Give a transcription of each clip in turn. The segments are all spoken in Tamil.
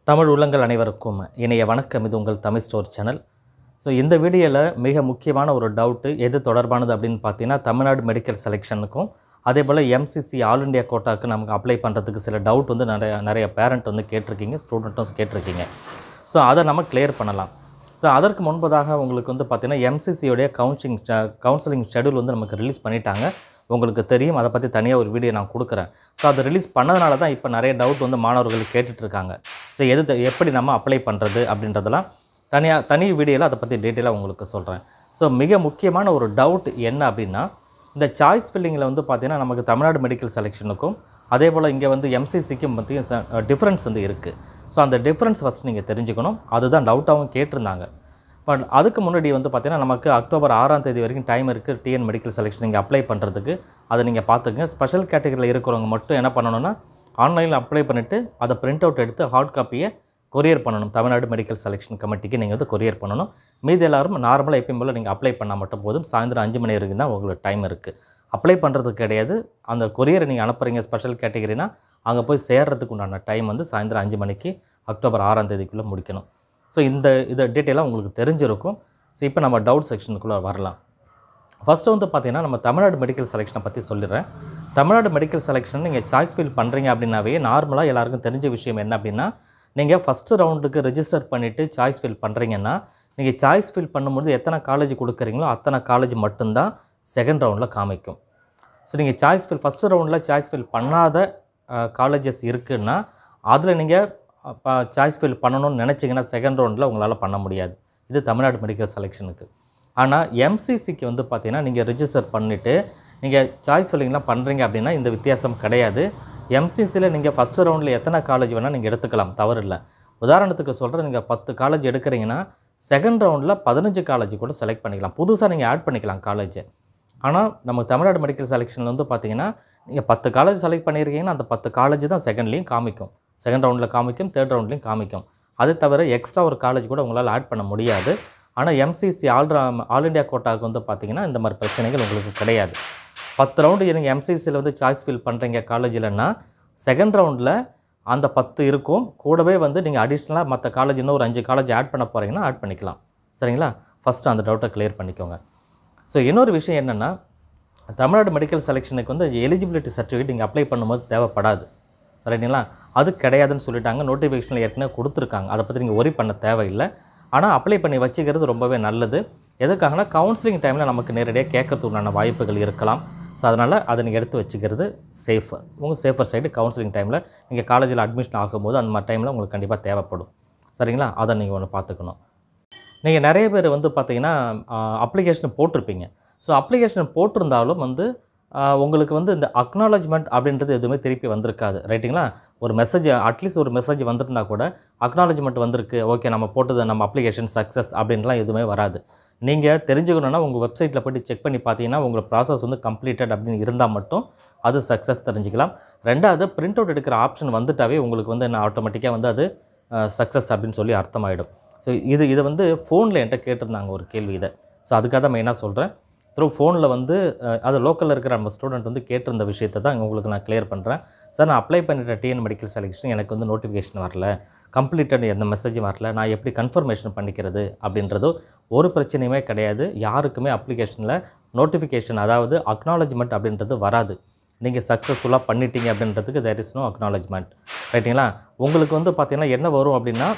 தமிழ் உள்ளங்கள் அனைவருக்கும் இணைய வணக்கம் இது உங்கள் தமிழ் ஸ்டோர் சேனல் ஸோ இந்த வீடியோவில் மிக முக்கியமான ஒரு டவுட்டு எது தொடர்பானது அப்படின்னு பார்த்தீங்கன்னா தமிழ்நாடு மெடிக்கல் செலெக்ஷனுக்கும் அதே போல் எம்சிசி ஆல் இண்டியா கோட்டாக்கு நமக்கு அப்ளை பண்ணுறதுக்கு சில டவுட் வந்து நிறைய நிறைய பேரண்ட் வந்து கேட்டிருக்கீங்க ஸ்டூடெண்ட்டும் கேட்டிருக்கீங்க ஸோ அதை நம்ம கிளியர் பண்ணலாம் ஸோ அதற்கு முன்பதாக உங்களுக்கு வந்து பார்த்தீங்கன்னா எம்சிசியோடைய கவுன்சிலிங் கவுன்சிலிங் ஷெடியூல் வந்து நமக்கு ரிலீஸ் பண்ணிட்டாங்க உங்களுக்கு தெரியும் அதை பற்றி தனியாக ஒரு வீடியோ நான் கொடுக்குறேன் ஸோ அதை ரிலீஸ் பண்ணதுனால தான் இப்போ நிறைய டவுட் வந்து மாணவர்கள் கேட்டுட்டு இருக்காங்க ஸோ எது த- எப்படி நம்ம அப்ளை பண்ணுறது அப்படின்றதெல்லாம் தனியாக தனி வீடியோவில் அதை பற்றி டீட்டெயிலாக உங்களுக்கு சொல்கிறேன் ஸோ மிக முக்கியமான ஒரு டவுட் என்ன அப்படின்னா இந்த சாய்ஸ் ஃபில்லிங்கில் வந்து பார்த்தீங்கன்னா நமக்கு தமிழ்நாடு மெடிக்கல் செலெக்ஷனுக்கும் அதே போல் இங்கே வந்து எம்சிசிக்கும் பார்த்தீங்கன்னா டிஃப்ரென்ஸ் வந்து இருக்குது ஸோ அந்த டிஃப்ரென்ஸ் ஃபஸ்ட் நீங்கள் தெரிஞ்சுக்கணும் அதுதான் டவுட்டாகவும் கேட்டிருந்தாங்க பட் அதுக்கு முன்னாடி வந்து பார்த்தீங்கன்னா நமக்கு அக்டோபர் ஆறாம் தேதி வரைக்கும் டைம் இருக்குது டிஎன் மெடிக்கல் செலெக்ஷன் நீங்கள் அப்ளை பண்ணுறதுக்கு அதை நீங்கள் பார்த்துக்கங்க ஸ்பெஷல் கேட்டகரியில் இருக்கிறவங்க மட்டும் என்ன பண்ணணும்னா ஆன்லைனில் அப்ளை பண்ணிவிட்டு அதை பிரிண்ட் அவுட் எடுத்து ஹார்ட் காப்பியை கொரியர் பண்ணணும் தமிழ்நாடு மெடிக்கல் செலெக்ஷன் கமிட்டிக்கு நீங்கள் வந்து கொரியர் பண்ணணும் மீதி எல்லாரும் நார்மலாக எப்பயும் போல் நீங்கள் அப்ளை பண்ணால் மட்டும் போதும் சாயந்தரம் அஞ்சு மணி வரைக்கும் தான் உங்களுக்கு டைம் இருக்குது அப்ளை பண்ணுறதுக்கு கிடையாது அந்த கொரியரை நீங்கள் அனுப்புகிறீங்க ஸ்பெஷல் கேட்டகரினா அங்கே போய் சேர்றதுக்கு உண்டான டைம் வந்து சாயந்தரம் அஞ்சு மணிக்கு அக்டோபர் ஆறாம் தேதிக்குள்ளே முடிக்கணும் ஸோ இந்த இதை டீட்டெயிலாக உங்களுக்கு தெரிஞ்சிருக்கும் ஸோ இப்போ நம்ம டவுட் செக்ஷனுக்குள்ளே வரலாம் ஃபஸ்ட்டு வந்து பார்த்தீங்கன்னா நம்ம தமிழ்நாடு மெடிக்கல் செலெக்ஷனை பற்றி சொல்லிடுறேன் தமிழ்நாடு மெடிக்கல் செலெக்ஷன் நீங்கள் சாய்ஸ் ஃபில் பண்ணுறீங்க அப்படின்னாவே நார்மலாக எல்லாருக்கும் தெரிஞ்ச விஷயம் என்ன அப்படின்னா நீங்கள் ஃபஸ்ட்டு ரவுண்டுக்கு ரெஜிஸ்டர் பண்ணிவிட்டு சாய்ஸ் ஃபில் பண்ணுறீங்கன்னா நீங்கள் சாய்ஸ் ஃபில் பண்ணும்போது எத்தனை காலேஜ் கொடுக்குறீங்களோ அத்தனை காலேஜ் மட்டும்தான் செகண்ட் ரவுண்டில் காமிக்கும் ஸோ நீங்கள் சாய்ஸ் ஃபில் ஃபஸ்ட்டு ரவுண்டில் சாய்ஸ் ஃபில் பண்ணாத காலேஜஸ் இருக்குன்னா அதில் நீங்கள் சாய்ஸ் ஃபில் பண்ணணும்னு நினச்சிங்கன்னா செகண்ட் ரவுண்டில் உங்களால் பண்ண முடியாது இது தமிழ்நாடு மெடிக்கல் செலெக்ஷனுக்கு ஆனால் எம்சிசிக்கு வந்து பார்த்தீங்கன்னா நீங்கள் ரிஜிஸ்டர் பண்ணிவிட்டு நீங்கள் சாய்ஸ் ஃபில்லிங்லாம் பண்ணுறீங்க அப்படின்னா இந்த வித்தியாசம் கிடையாது எம்சிசியில் நீங்கள் ஃபஸ்ட்டு ரவுண்டில் எத்தனை காலேஜ் வேணால் நீங்கள் எடுத்துக்கலாம் தவறு இல்லை உதாரணத்துக்கு சொல்கிறேன் நீங்கள் பத்து காலேஜ் எடுக்கிறீங்கன்னா செகண்ட் ரவுண்டில் பதினஞ்சு காலேஜ் கூட செலக்ட் பண்ணிக்கலாம் புதுசாக நீங்கள் ஆட் பண்ணிக்கலாம் காலேஜை ஆனால் நம்ம தமிழ்நாடு மெடிக்கல் செலெக்ஷனில் வந்து பார்த்தீங்கன்னா நீங்கள் பத்து காலேஜ் செலக்ட் பண்ணியிருக்கீங்கன்னா அந்த பத்து காலேஜ் தான் செகண்ட்லேயும் காமிக்கும் செகண்ட் ரவுண்டில் காமிக்கும் தேர்ட் ரவுண்ட்லேயும் காமிக்கும் அது தவிர எக்ஸ்ட்ரா ஒரு காலேஜ் கூட உங்களால் ஆட் பண்ண முடியாது ஆனால் எம்சிசி ஆல் ஆல் இண்டியா கோட்டாவுக்கு வந்து பார்த்தீங்கன்னா இந்த மாதிரி பிரச்சனைகள் உங்களுக்கு கிடையாது பத்து ரவுண்டு நீங்கள் எம்சிசியில் வந்து சாய்ஸ் ஃபில் பண்ணுறீங்க காலேஜில்னா செகண்ட் ரவுண்டில் அந்த பத்து இருக்கும் கூடவே வந்து நீங்கள் அடிஷ்னலாக மற்ற காலேஜ் இன்னும் ஒரு அஞ்சு காலேஜ் ஆட் பண்ண போகிறீங்கன்னா ஆட் பண்ணிக்கலாம் சரிங்களா ஃபஸ்ட்டு அந்த டவுட்டை கிளியர் பண்ணிக்கோங்க ஸோ இன்னொரு விஷயம் என்னென்னா தமிழ்நாடு மெடிக்கல் செலெக்ஷனுக்கு வந்து எலிஜிபிலிட்டி சர்டிஃபிகேட் நீங்கள் அப்ளை பண்ணும்போது தேவைப்படாது சரிங்களா அது கிடையாதுன்னு சொல்லிட்டாங்க நோட்டிஃபிகேஷனில் ஏற்கனவே கொடுத்துருக்காங்க அதை பற்றி நீங்கள் ஒரி பண்ண தேவையில்லை ஆனால் அப்ளை பண்ணி வச்சுக்கிறது ரொம்பவே நல்லது எதுக்காகனா கவுன்சிலிங் டைமில் நமக்கு நேரடியாக கேட்கறதுக்கு உண்டான வாய்ப்புகள் இருக்கலாம் ஸோ அதனால் அதை நீங்கள் எடுத்து வச்சுக்கிறது சேஃபர் உங்கள் சேஃபர் சைடு கவுன்சிலிங் டைமில் நீங்கள் காலேஜில் அட்மிஷன் ஆகும்போது அந்த மாதிரி டைமில் உங்களுக்கு கண்டிப்பாக தேவைப்படும் சரிங்களா அதை நீங்கள் ஒன்று பார்த்துக்கணும் நீங்கள் நிறைய பேர் வந்து பார்த்தீங்கன்னா அப்ளிகேஷன் போட்டிருப்பீங்க ஸோ அப்ளிகேஷன் போட்டிருந்தாலும் வந்து ஆ, உங்களுக்கு வந்து இந்த அக்னாலஜ்மெண்ட் அப்படின்றது எதுவுமே திருப்பி வந்திருக்காது ரைட்டுங்களா ஒரு மெசேஜ் அட்லீஸ்ட் ஒரு மெசேஜ் வந்திருந்தா கூட அக்னாலஜ்மெண்ட் வந்திருக்கு ஓகே நம்ம போட்டது நம்ம அப்ளிகேஷன் சக்ஸஸ் அப்படின்லாம் எதுவுமே வராது நீங்கள் தெரிஞ்சுக்கணுன்னா உங்கள் வெப்சைட்டில் போய்ட்டு செக் பண்ணி பார்த்தீங்கன்னா உங்கள் ப்ராசஸ் வந்து கம்ப்ளீட்டட் அப்படின்னு இருந்தால் மட்டும் அது சக்ஸஸ் தெரிஞ்சுக்கலாம் ரெண்டாவது பிரிண்ட் அவுட் எடுக்கிற ஆப்ஷன் வந்துட்டாவே உங்களுக்கு வந்து என்ன ஆட்டோமேட்டிக்காக வந்து அது சக்ஸஸ் அப்படின்னு சொல்லி அர்த்தமாயிடும் ஸோ இது இதை வந்து ஃபோனில் என்கிட்ட கேட்டிருந்தாங்க ஒரு கேள்வி இதை ஸோ அதுக்காக தான் மெயினாக சொல்கிறேன் த்ரூ ஃபோனில் வந்து அஹ், அது லோக்கலில் இருக்கிற நம்ம ஸ்டூடெண்ட் வந்து கேட்டிருந்த விஷயத்தை தான் உங்களுக்கு நான் கிளியர் பண்ணுறேன் சார் நான் அப்ளை பண்ணிட்ட டிஎன் மெடிக்கல் செலெக்ஷன் எனக்கு வந்து நோட்டிஃபிகேஷன் வரல கம்ப்ளீட்டட் எந்த மெசேஜும் வரல நான் எப்படி கன்ஃபர்மேஷன் பண்ணிக்கிறது அப்படின்றதோ ஒரு பிரச்சனையுமே கிடையாது யாருக்குமே அப்ளிகேஷனில் நோட்டிஃபிகேஷன் அதாவது அக்னாலஜ்மெண்ட் அப்படின்றது வராது நீங்கள் சக்ஸஸ்ஃபுல்லாக பண்ணிட்டீங்க அப்படின்றதுக்கு தேர் இஸ் நோ அக்னாலஜ்மெண்ட் ரைட்டுங்களா உங்களுக்கு வந்து பார்த்தீங்கன்னா என்ன வரும் அப்படின்னா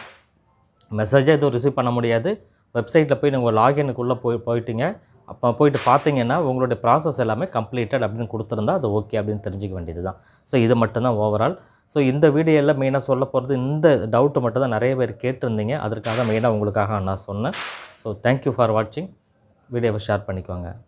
மெசேஜாக எதுவும் ரிசீவ் பண்ண முடியாது வெப்சைட்டில் போய் நீங்கள் லாகினுக்குள்ளே போய் போயிட்டீங்க அப்போ போயிட்டு பார்த்தீங்கன்னா உங்களுடைய ப்ராசஸ் எல்லாமே கம்ப்ளீட்டட் அப்படின்னு கொடுத்துருந்தா அது ஓகே அப்படின்னு தெரிஞ்சுக்க வேண்டியது தான் ஸோ இது மட்டும்தான் ஓவரால் ஸோ இந்த வீடியோவில் மெயினாக சொல்ல போகிறது இந்த டவுட்டு மட்டும் தான் நிறைய பேர் கேட்டிருந்தீங்க அதற்காக மெயினாக உங்களுக்காக நான் சொன்னேன் ஸோ தேங்க்யூ ஃபார் வாட்சிங் வீடியோவை ஷேர் பண்ணிக்கோங்க